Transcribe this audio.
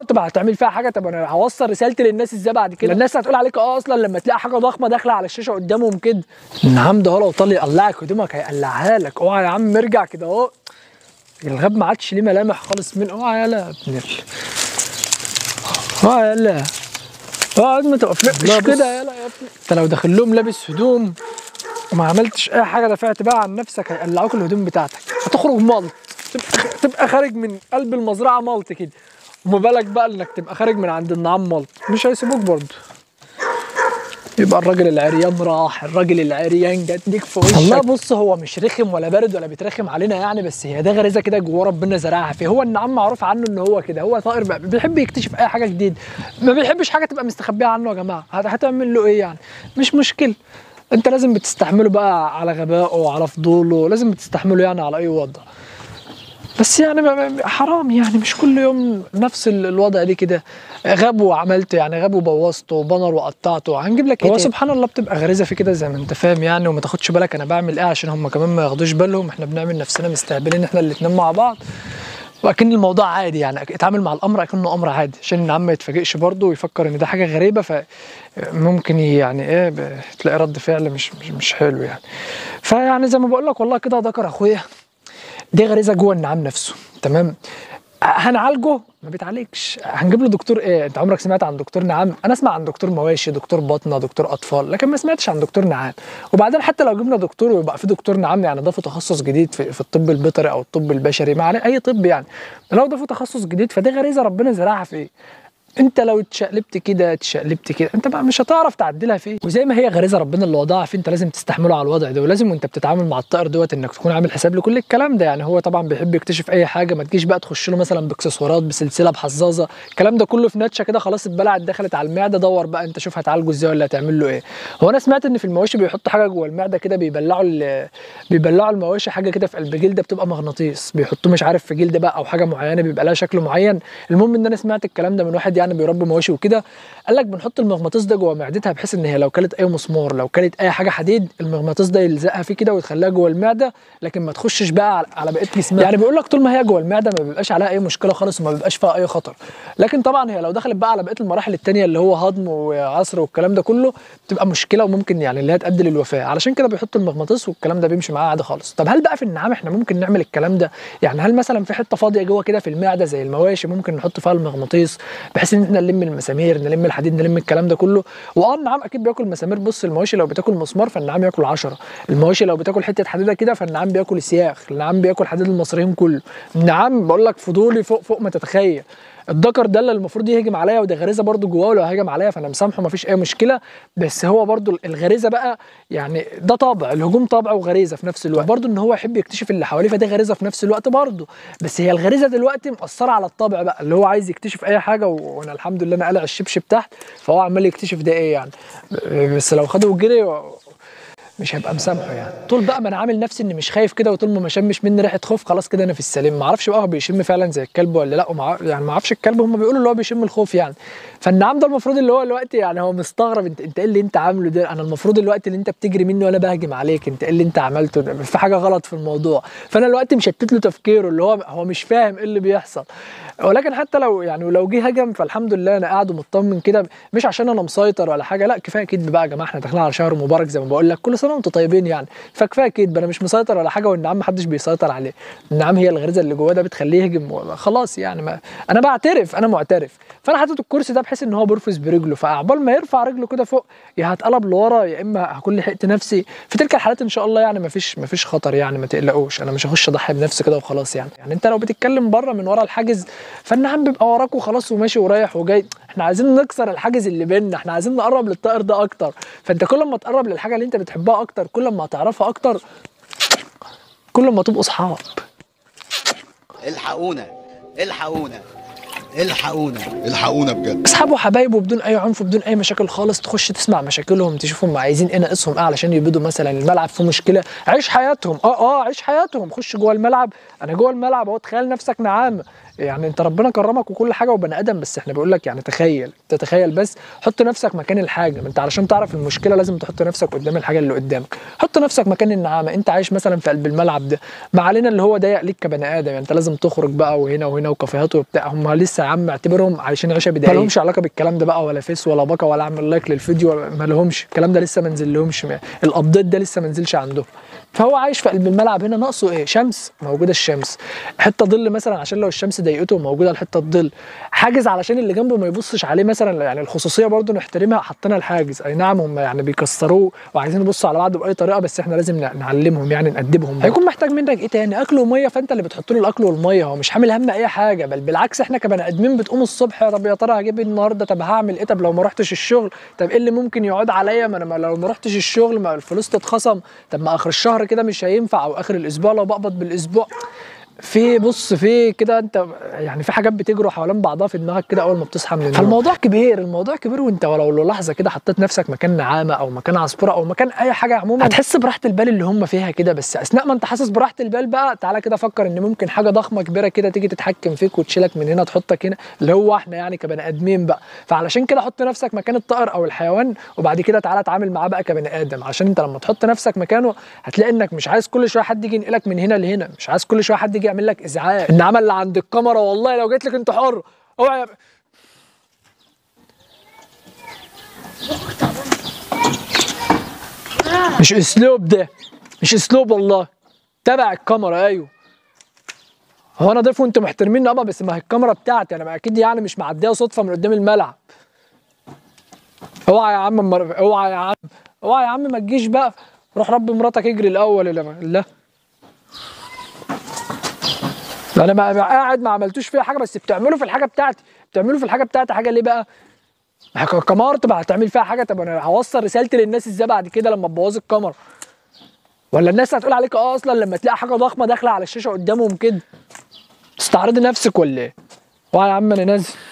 طب هتعمل فيها حاجه طب انا هوصل رسالتي للناس ازاي بعد كده الناس هتقول عليك اه اصلا لما تلاقي حاجه ضخمه داخله على الشاشه قدامهم كده نعم ده هو لو طال يقلعك هدومك هيقلعها لك اوعى يا عم ارجع كده اهو الغاب ما عادش ليه ملامح خالص من اوعى يلا يا ابن ال اوعى يلا اقعد ما توقفلكش كده يلا يا ابني انت لو داخل لهم لابس هدوم وما عملتش اي حاجه دفعت بقى عن نفسك هيقلعوك الهدوم بتاعتك هتخرج ملط تبقى تبقى خارج من قلب المزرعه ملط كده وما بالك بقى انك تبقى خارج من عند النعام ملط مش هيسيبوك برضه يبقى الراجل العريان راح الراجل العريان جت ليك في وشك والله بص هو مش رخم ولا بارد ولا بيترخم علينا يعني بس هي ده غريزه كده جوه ربنا زرعها فيه هو النعام معروف عنه ان هو كده هو طائر بقى بيحب يكتشف اي حاجه جديده ما بيحبش حاجه تبقى مستخبيه عنه يا جماعه هت- هتعمل له ايه يعني مش مشكله انت لازم بتستحمله بقى على غبائه وعلى فضوله لازم بتستحمله يعني على اي وضع بس يعني ما- ما- حرام يعني مش كل يوم نفس ال- الوضع دي كده غاب وعملته يعني غاب وبوظته وبنر وقطعته هنجيب لك هو سبحان الله بتبقى غريزه في كده زي ما انت فاهم يعني وما تاخدش بالك انا بعمل ايه عشان هم كمان ما ياخدوش بالهم احنا بنعمل نفسنا مستهبلين احنا الاتنين مع بعض واكن الموضوع عادي يعني اتعامل مع الامر اكنه امر عادي عشان العم ما يتفاجئش برضه ويفكر ان ده حاجه غريبه فممكن يعني ايه ب- تلاقي رد فعل مش مش, مش حلو يعني فيعني زي ما بقول لك والله كده ذكر اخويا دي غريزه جوه النعام نفسه تمام هنعالجه ما بيتعالجش هنجيب له دكتور ايه انت عمرك سمعت عن دكتور نعام انا اسمع عن دكتور مواشي دكتور بطنه دكتور اطفال لكن ما سمعتش عن دكتور نعام وبعدين حتى لو جبنا دكتور ويبقى في دكتور نعام يعني ضافوا تخصص جديد في, في الطب البيطري او الطب البشري ما عليه اي طب يعني لو ضافوا تخصص جديد فدي غريزه ربنا زرعها في ايه انت لو اتشقلبت كده اتشقلبت كده انت بقى مش هتعرف تعدلها فيه وزي ما هي غريزه ربنا اللي وضعها فيه انت لازم تستحمله على الوضع ده ولازم وانت بتتعامل مع الطائر دوت انك تكون عامل حساب لكل الكلام ده يعني هو طبعا بيحب يكتشف اي حاجه ما تجيش بقى تخش له مثلا باكسسوارات بسلسله بحظاظه الكلام ده كله في نتشه كده خلاص اتبلعت دخلت على المعده دور بقى انت شوف هتعالجه ازاي ولا هتعمل له ايه هو انا سمعت ان في المواشي بيحطوا حاجه جوه المعده كده بيبلعوا ال- بيبلعوا المواشي حاجه كده في قلب جلده بتبقى مغناطيس بيحطوه مش عارف في جلده بقى او حاجه معينه بيبقى لها شكل معين المهم ان انا سمعت الكلام ده من واحد يعني بيربي مواشي وكده قال لك بنحط المغناطيس ده جوه معدتها بحيث ان هي لو كلت اي مسمار لو كلت اي حاجه حديد المغناطيس ده يلزقها فيه كده ويخليها جوه المعده لكن ما تخشش بقى على- على بقيه جسمها يعني بيقول لك طول ما هي جوه المعده ما بيبقاش عليها اي مشكله خالص وما بيبقاش فيها اي خطر لكن طبعا هي لو دخلت بقى على بقيه المراحل التانيه اللي هو هضم وعصر والكلام ده كله بتبقى مشكله وممكن يعني اللي هي تؤدي للوفاه علشان كده بيحطوا المغناطيس والكلام ده بيمشي معاه عادي خالص طب هل بقى في النعام احنا ممكن نعمل الكلام ده يعني هل مثلا في حته فاضيه جوه كده في المعده زي المواشي ممكن نحط فيها المغناطيس بحيث ان احنا نلم المسامير نلم الحديد نلم الكلام ده كله واه النعام اكيد بياكل مسامير بص المواشي لو بتاكل مسمار فالنعام ياكل 10 المواشي لو بتاكل حته حديده كده فالنعام بياكل سياخ النعام بياكل حديد المصريين كله النعام بقول لك فضولي فوق فوق ما تتخيل الذكر ده اللي المفروض يهجم عليا وده غريزه برضو جواه ولو هجم عليا فانا مسامحه مفيش اي مشكله بس هو برضو الغريزه بقى يعني ده طابع الهجوم طابع وغريزه في نفس الوقت برضو ان هو يحب يكتشف اللي حواليه فده غريزه في نفس الوقت برضو بس هي الغريزه دلوقتي مأثره على الطابع بقى اللي هو عايز يكتشف اي حاجه و- وانا الحمد لله انا قلع الشبشب تحت فهو عمال يكتشف ده ايه يعني بس لو خده وجري و- مش هيبقى مسامحه يعني طول بقى ما انا عامل نفسي اني مش خايف كده وطول ما ما شمش مني ريحه خوف خلاص كده انا في السليم ما اعرفش بقى هو بيشم فعلا زي الكلب ولا لا ومع... يعني ما اعرفش الكلب هم بيقولوا اللي هو بيشم الخوف يعني فالنعام ده المفروض اللي هو الوقت يعني هو مستغرب انت انت ايه اللي انت عامله ده انا المفروض الوقت اللي انت بتجري مني وانا بهجم عليك انت ايه اللي انت عملته ده في حاجه غلط في الموضوع فانا الوقت مشتت له تفكيره اللي هو هو مش فاهم ايه اللي بيحصل ولكن حتى لو يعني ولو جه هجم فالحمد لله انا قاعد ومطمن كده مش عشان انا مسيطر ولا حاجه لا كفايه كدب بقى يا جماعه احنا داخلين على شهر مبارك زي ما بقول لك كل سنه وانتم طيبين يعني فكفايه كدب انا مش مسيطر ولا حاجه والنعام محدش بيسيطر عليه النعام هي الغريزه اللي جواه ده بتخليه يهجم و- خلاص يعني ما انا بعترف انا معترف فانا حاطط الكرسي ده بحيث ان هو بيرفس برجله فعقبال ما يرفع رجله كده فوق يا هتقلب لورا يا اما هكون لحقت نفسي في تلك الحالات ان شاء الله يعني ما فيش ما فيش خطر يعني ما تقلقوش انا مش هخش اضحي بنفسي كده وخلاص يعني يعني انت لو بتتكلم بره من ورا الحاجز فالنعام بيبقى وراك وخلاص وماشي ورايح وجاي احنا عايزين نكسر الحاجز اللي بيننا احنا عايزين نقرب للطائر ده اكتر فانت كل ما تقرب للحاجه اللي انت بتحبها اكتر كل ما هتعرفها اكتر كل ما تبقوا اصحاب الحقونا الحقونا الحقونا الحقونا بجد اصحابه وحبايبه بدون اي عنف بدون اي مشاكل خالص تخش تسمع مشاكلهم تشوفهم عايزين ايه ناقصهم ايه علشان يبيدوا مثلا الملعب فيه مشكله عيش حياتهم اه اه عيش حياتهم خش جوه الملعب انا جوه الملعب اهو تخيل نفسك نعامه يعني انت ربنا كرمك وكل حاجه وبني ادم بس احنا بيقول لك يعني تخيل تتخيل بس حط نفسك مكان الحاجه ما انت علشان تعرف المشكله لازم تحط نفسك قدام الحاجه اللي قدامك حط نفسك مكان النعامه انت عايش مثلا في قلب الملعب ده ما علينا اللي هو ضيق ليك كبني ادم يعني انت لازم تخرج بقى وهنا وهنا وكافيهات وبتاع هم لسه يا عم اعتبرهم عايشين عيشه بدائيه ما لهمش علاقه بالكلام ده بقى ولا فيس ولا باقه ولا اعمل لايك للفيديو ولا- ما لهمش الكلام ده لسه ما نزلهمش الابديت ده لسه ما نزلش عندهم فهو عايش في قلب الملعب هنا ناقصه ايه شمس موجوده الشمس حته ظل مثلا عشان لو الشمس ضايقته موجوده الحته الظل حاجز علشان اللي جنبه ما يبصش عليه مثلا يعني الخصوصيه برضو نحترمها حطينا الحاجز اي نعم هم يعني بيكسروه وعايزين يبصوا على بعض باي طريقه بس احنا لازم نع- نعلمهم يعني نأدبهم هيكون محتاج منك ايه تاني اكل وميه فانت اللي بتحط له الاكل والميه هو مش حامل هم اي حاجه بل بالعكس احنا كبني ادمين بتقوم الصبح يا رب يا ترى هجيب إيه النهارده طب هعمل ايه طب لو ما رحتش الشغل طب ايه اللي ممكن يقعد عليا ما انا ما- لو ما رحتش الشغل ما الفلوس تتخصم طب ما اخر الشهر كده مش هينفع او اخر الاسبوع لو بقبض بالاسبوع في بص في كده انت يعني في حاجات بتجري حوالين بعضها في دماغك كده اول ما بتصحى من النوم فالموضوع كبير الموضوع كبير وانت ولو للحظه كده حطيت نفسك مكان نعامه او مكان عصفوره او مكان اي حاجه عموما هتحس براحه البال اللي هم فيها كده بس اثناء ما انت حاسس براحه البال بقى تعالى كده فكر ان ممكن حاجه ضخمه كبيره كده تيجي تتحكم فيك وتشيلك من هنا تحطك هنا اللي هو احنا يعني كبني ادمين بقى فعلشان كده حط نفسك مكان الطائر او الحيوان وبعد كده تعالى اتعامل معاه بقى كبني ادم عشان انت لما تحط نفسك مكانه هتلاقي انك مش عايز كل شويه حد يجي ينقلك من هنا لهنا مش عايز كل شويه حد يجي يعمل لك ازعاج النعامه اللي عند الكاميرا والله لو جيت لك انت حر اوعى مش اسلوب ده مش اسلوب والله تبع الكاميرا ايوه هو انا ضيف وانتوا محترمين ابا بس ما هي الكاميرا بتاعتي انا ما اكيد يعني مش معديه صدفه من قدام الملعب اوعى يا عم مر... اوعى يا عم اوعى يا عم ما تجيش بقى روح رب مراتك اجري الاول لا لا لا انا ما ما قاعد ما عملتوش فيها حاجه بس بتعملوا في الحاجه بتاعتي بتعملوا في الحاجه بتاعتي حاجه ليه بقى ما هي كاميرا تبقى هتعمل فيها حاجه طب انا هوصل رسالتي للناس ازاي بعد كده لما تبوظ الكاميرا ولا الناس هتقول عليك اه اصلا لما تلاقي حاجه ضخمه داخله على الشاشه قدامهم كده تستعرضي نفسك ولا ايه؟ واه يا عم انا نازل